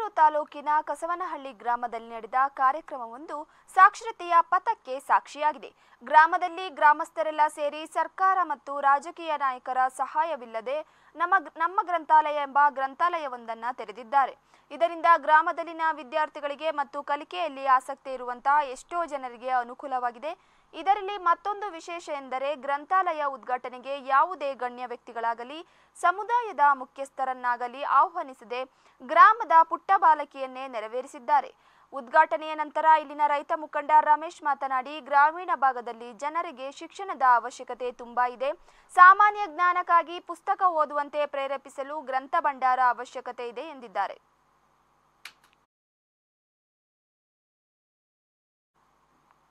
ಹಿರಿಯೂರು ತಾಲೂಕಿನ ಕಸವನಹಳ್ಳಿ ಗ್ರಾಮದಲ್ಲಿ ನಡೆದ ಕಾರ್ಯಕ್ರಮವೊಂದು ಸಾಕ್ಷರತೆಯ ಪಥಕ್ಕೆ ಸಾಕ್ಷಿಯಾಗಿದೆ ಗ್ರಾಮದಲ್ಲಿ ಗ್ರಾಮಸ್ಥರೆಲ್ಲ ಸೇರಿ ಸರ್ಕಾರ ಮತ್ತು ರಾಜಕೀಯ ನಾಯಕರ ಸಹಾಯವಿಲ್ಲದೆ ನಮ್ಮ ನಮ್ಮ ಗ್ರಂಥಾಲಯ ಎಂಬ ಗ್ರಂಥಾಲಯವೊಂದನ್ನು ತೆರೆದಿದ್ದಾರೆ ಇದರಿಂದ ಗ್ರಾಮದಲ್ಲಿನ ವಿದ್ಯಾರ್ಥಿಗಳಿಗೆ ಮತ್ತು ಕಲಿಕೆಯಲ್ಲಿ ಆಸಕ್ತಿ ಇರುವಂತಹ ಎಷ್ಟೋ ಜನರಿಗೆ ಅನುಕೂಲವಾಗಿದೆ ಇದರಲ್ಲಿ ಮತ್ತೊಂದು ವಿಶೇಷ ಎಂದರೆ ಗ್ರಂಥಾಲಯ ಉದ್ಘಾಟನೆಗೆ ಯಾವುದೇ ಗಣ್ಯ ವ್ಯಕ್ತಿಗಳಾಗಲಿ ಸಮುದಾಯದ ಮುಖ್ಯಸ್ಥರನ್ನಾಗಲಿ ಆಹ್ವಾನಿಸದೆ ಗ್ರಾಮದ ಪುಟ್ಟ ಬಾಲಕಿಯನ್ನೇ ನೆರವೇರಿಸಿದ್ದಾರೆ ಉದ್ಘಾಟನೆಯ ನಂತರ ಇಲ್ಲಿನ ರೈತ ಮುಖಂಡ ರಮೇಶ್ ಮಾತನಾಡಿ ಗ್ರಾಮೀಣ ಭಾಗದಲ್ಲಿ ಜನರಿಗೆ ಶಿಕ್ಷಣದ ಅವಶ್ಯಕತೆ ತುಂಬಾ ಇದೆ ಸಾಮಾನ್ಯ ಜ್ಞಾನಕ್ಕಾಗಿ ಪುಸ್ತಕ ಓದುವಂತೆ ಪ್ರೇರೇಪಿಸಲು ಗ್ರಂಥ ಭಂಡಾರ ಅವಶ್ಯಕತೆ ಇದೆ ಎಂದಿದ್ದಾರೆ